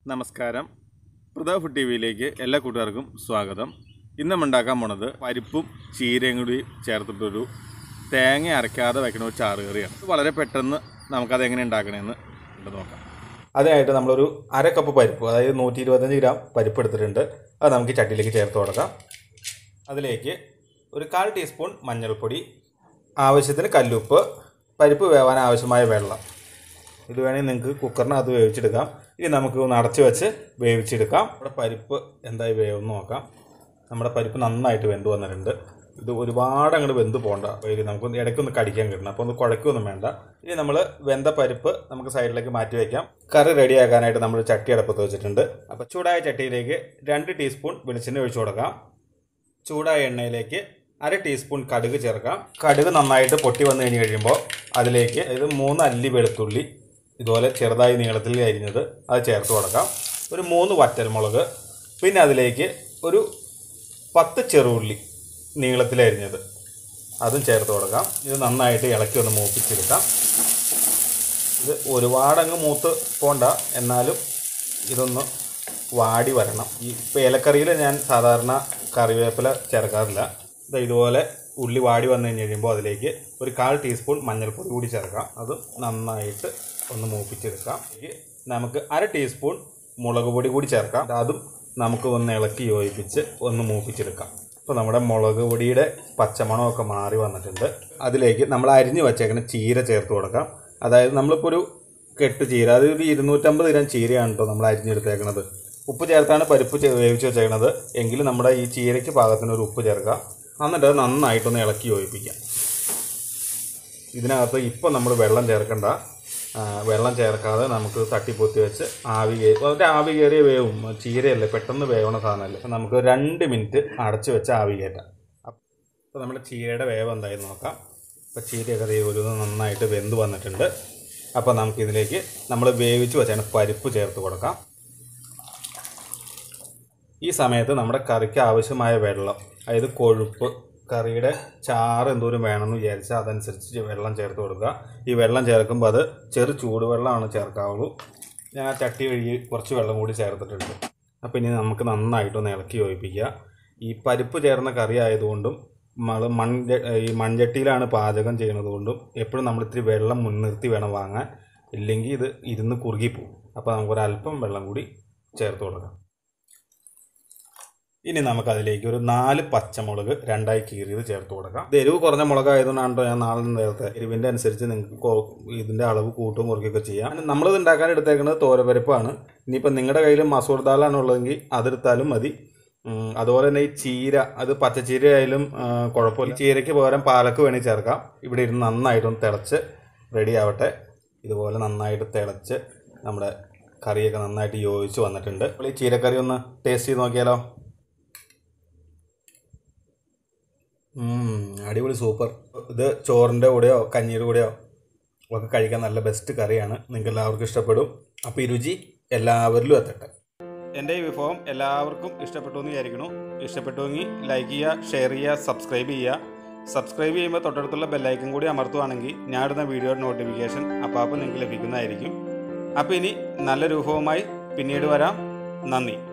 നമസ്കാരം Pratap food T വിയിലേക്ക് എല്ലാ കൂട്ടുകാർക്കും സ്വാഗതം ഇന്ന് നമ്മൾ ഉണ്ടാക്കാൻ പോണത് പരിപ്പും ചീരയും കൂടി ചേർത്തിട്ടൊരു തേങ്ങ അരയ്ക്കാതെ വെക്കുന്ന ഒരു ചാറ് കറിയാണ് ഇത് വളരെ പെട്ടെന്ന് നമുക്കത് എങ്ങനെ ഉണ്ടാക്കണമെന്ന് കണ്ടു നോക്കാം അതിനായിട്ട് നമ്മളൊരു അര കപ്പ് പരിപ്പ് അതായത് നൂറ്റി ഇരുപത്തഞ്ച് ഗ്രാം പരിപ്പ് എടുത്തിട്ടുണ്ട് അത് നമുക്ക് ചട്ടിയിലേക്ക് ചേർത്ത് കൊടുക്കാം അതിലേക്ക് ഒരു കാൽ ടീസ്പൂൺ മഞ്ഞൾപ്പൊടി ആവശ്യത്തിന് കല്ലുപ്പ് പരിപ്പ് വേവാൻ ആവശ്യമായ വെള്ളം ഇത് വേണമെങ്കിൽ നിങ്ങൾക്ക് കുക്കറിനകത്ത് വേവിച്ചെടുക്കാം ഇനി നമുക്ക് ഒന്ന് അടച്ച് വെച്ച് വേവിച്ചെടുക്കാം നമ്മുടെ പരിപ്പ് എന്തായി വേവെന്ന് നോക്കാം നമ്മുടെ പരിപ്പ് നന്നായിട്ട് വെന്ത് വന്നിട്ടുണ്ട് ഇത് ഒരുപാട് അങ്ങോട്ട് വെന്ത് പോകണ്ട ഇത് നമുക്ക് ഇടയ്ക്കൊന്ന് കടിക്കാൻ കിട്ടണം അപ്പോൾ ഒന്ന് കുഴക്കൊന്നും വേണ്ട ഇനി നമ്മൾ വെന്ത പരിപ്പ് നമുക്ക് സൈഡിലേക്ക് മാറ്റി വയ്ക്കാം കറി റെഡിയാക്കാനായിട്ട് നമ്മൾ ചട്ടി അടപ്പത്ത് വെച്ചിട്ടുണ്ട് അപ്പോൾ ചൂടായ ചട്ടിയിലേക്ക് രണ്ട് ടീസ്പൂൺ വെളിച്ചെണ്ണ ഒഴിച്ചു കൊടുക്കാം ചൂടായ എണ്ണയിലേക്ക് അര ടീസ്പൂൺ കടുക് ചേർക്കാം കടുക് നന്നായിട്ട് പൊട്ടി വന്നു കഴിഞ്ഞ് കഴിയുമ്പോൾ അതിലേക്ക് ഇത് മൂന്ന് അല്ലി വെളുത്തുള്ളി ഇതുപോലെ ചെറുതായി നീളത്തിൽ അരിഞ്ഞത് അത് ചേർത്ത് കൊടുക്കാം ഒരു മൂന്ന് വറ്റൽമുളക് പിന്നെ അതിലേക്ക് ഒരു പത്ത് ചെറുള്ളി നീളത്തിൽ അരിഞ്ഞത് അതും ചേർത്ത് കൊടുക്കാം ഇത് നന്നായിട്ട് ഇളക്കി ഒന്ന് മൂപ്പിച്ചെടുക്കാം ഇത് ഒരുപാടങ്ങ് മൂത്ത് പോണ്ട എന്നാലും ഇതൊന്ന് വാടി വരണം ഈ ഇപ്പോൾ ഇലക്കറിയിൽ ഞാൻ സാധാരണ കറിവേപ്പില ചേർക്കാറില്ല ഇത് ഇതുപോലെ ഉള്ളി വാടി വന്നു കഴിഞ്ഞ് കഴിയുമ്പോൾ അതിലേക്ക് ഒരു കാൽ ടീസ്പൂൺ മഞ്ഞൾപ്പൊടി കൂടി ചേർക്കാം അത് നന്നായിട്ട് ഒന്ന് മൂപ്പിച്ചെടുക്കാം ഇതിലേക്ക് നമുക്ക് അര ടീസ്പൂൺ മുളക് പൊടി കൂടി ചേർക്കാം അതും നമുക്ക് ഒന്ന് ഇളക്കി യോജിപ്പിച്ച് ഒന്ന് മൂപ്പിച്ചെടുക്കാം ഇപ്പോൾ നമ്മുടെ മുളക് പൊടിയുടെ പച്ചമണമൊക്കെ മാറി വന്നിട്ടുണ്ട് അതിലേക്ക് നമ്മൾ അരിഞ്ഞ് വെച്ചേക്കുന്ന ചീര ചേർത്ത് കൊടുക്കാം അതായത് നമ്മളിപ്പോൾ ഒരു കെട്ട് ചീര അത് ഒരു ഇരുന്നൂറ്റമ്പത് ഗ്രാം ചീരയാണ് കേട്ടോ നമ്മൾ അരിഞ്ഞെടുത്തേക്കണത് ഉപ്പ് ചേർത്താണ് പരിപ്പ് ചേ- വേവിച്ച് വെച്ചേക്കണത് എങ്കിലും നമ്മുടെ ഈ ചീരയ്ക്ക് പാകത്തിന് ഒരു ഉപ്പ് ചേർക്കാം എന്നിട്ട് അത് നന്നായിട്ടൊന്ന് ഇളക്കി യോജിപ്പിക്കാം ഇതിനകത്ത് ഇപ്പം നമ്മൾ വെള്ളം ചേർക്കണ്ട ആ, വെള്ളം ചേർക്കാതെ നമുക്ക് തട്ടിപ്പൊത്തി വെച്ച് ആവി കയറി അതിൻ്റെ ആവി കയറിയ വേവും ചീരയല്ലേ പെട്ടെന്ന് വേവണ സാധനമല്ലേ അപ്പം നമുക്ക് രണ്ട് മിനിറ്റ് അടച്ച് വെച്ച് ആവി കയറ്റാം അപ്പോൾ നമ്മുടെ ചീരയുടെ വേവ് എന്തായെന്ന് നോക്കാം അപ്പോൾ ചീരയൊക്കെ ദേ ഒരു നന്നായിട്ട് വെന്ത് വന്നിട്ടുണ്ട് അപ്പോൾ നമുക്കിതിലേക്ക് നമ്മൾ വേവിച്ച് വെച്ചാണ് പരിപ്പ് ചേർത്ത് കൊടുക്കാം ഈ സമയത്ത് നമ്മുടെ കറിക്ക് ആവശ്യമായ വെള്ളം അതായത് കൊഴുപ്പ് കറിയുടെ ചാറ് എന്തോരം വേണമെന്ന് വിചാരിച്ചാൽ അതനുസരിച്ച് വെള്ളം ചേർത്ത് കൊടുക്കുക ഈ വെള്ളം ചേർക്കുമ്പോൾ അത് ചെറു ചൂടുവെള്ളമാണ് ചേർക്കാവുള്ളൂ ഞാൻ ആ ചട്ടി കഴുകി കുറച്ച് വെള്ളം കൂടി ചേർത്തിട്ടുണ്ട് അപ്പോൾ ഇനി നമുക്ക് നന്നായിട്ടൊന്ന് ഇളക്കി യോജിപ്പിക്കുക ഈ പരിപ്പ് ചേർന്ന കറി ആയതുകൊണ്ടും നമ്മൾ മൺ ഈ മൺചട്ടിയിലാണ് പാചകം ചെയ്യുന്നത് കൊണ്ടും എപ്പോഴും നമ്മൾ ഇത്തിരി വെള്ളം മുൻനിർത്തി വേണം വാങ്ങാൻ ഇല്ലെങ്കിൽ ഇത് ഇരുന്ന് കുറുകിപ്പോവും അപ്പോൾ നമുക്കൊരല്പം വെള്ളം കൂടി ചേർത്ത് കൊടുക്കാം ഇനി നമുക്കതിലേക്ക് ഒരു നാല് പച്ചമുളക് രണ്ടായി കീറിയത് ചേർത്ത് കൊടുക്കാം ഇത് എരിവ് കുറഞ്ഞ മുളക് ആയതുകൊണ്ടാണ് ട്ടോ ഞാൻ നാളെ നേരത്തെ എരിവിൻ്റെ അനുസരിച്ച് നിങ്ങൾക്ക് കൊ- ഇതിൻ്റെ അളവ് കൂട്ടും കുറയ്ക്കുകയൊക്കെ ചെയ്യാം നമ്മളിത് ഉണ്ടാക്കാൻ എടുത്തേക്കുന്നത് തോരപ്പരിപ്പാണ് ഇനിയിപ്പോൾ നിങ്ങളുടെ കയ്യിൽ മസൂർ ദാലാണ് ഉള്ളതെങ്കിൽ അതെടുത്താലും മതി ഉം, അതുപോലെ തന്നെ ഈ ചീര അത് പച്ചച്ചീര ആയാലും ആ, കുഴപ്പമില്ല ഈ ചീരയ്ക്ക് പകരം പാലക്ക് വേണമെങ്കിൽ ചേർക്കാം ഇവിടെ ഇരുന്ന് നന്നായിട്ടൊന്ന് തിളച്ച് റെഡി ആവട്ടെ ഇതുപോലെ നന്നായിട്ട് തിളച്ച് നമ്മുടെ കറിയൊക്കെ നന്നായിട്ട് യോജിച്ച് വന്നിട്ടുണ്ട് അപ്പോൾ ഈ ചീരക്കറി ഒന്ന് ടേസ്റ്റ് ചെയ്ത് നോക്കിയാലോ ഉം, അടിപൊളി സൂപ്പർ ഇത് ചോറിൻ്റെ കൂടെയോ കഞ്ഞിയുടെ കൂടെയോ ഒക്കെ കഴിക്കാൻ നല്ല ബെസ്റ്റ് കറിയാണ് നിങ്ങൾക്ക് എല്ലാവർക്കും ഇഷ്ടപ്പെടും അപ്പോൾ ഈ രുചി എല്ലാവരിലും എത്തട്ടെ എൻ്റെ ഈ വിഭവം എല്ലാവർക്കും ഇഷ്ടപ്പെട്ടു എന്ന് വിചാരിക്കുന്നു ഇഷ്ടപ്പെട്ടുവെങ്കിൽ ലൈക്ക് ചെയ്യുക ഷെയർ ചെയ്യുക സബ്സ്ക്രൈബ് ചെയ്യുക സബ്സ്ക്രൈബ് ചെയ്യുമ്പോൾ തൊട്ടടുത്തുള്ള ബെല്ലൈക്കൻ കൂടി അമർത്തുവാണെങ്കിൽ ഞാൻ ഇടുന്ന വീഡിയോയുടെ നോട്ടിഫിക്കേഷൻ അപ്പോൾ നിങ്ങൾക്ക് ലഭിക്കുന്നതായിരിക്കും അപ്പോൾ ഇനി നല്ലൊരു വിഭവമായി പിന്നീട് വരാം നന്ദി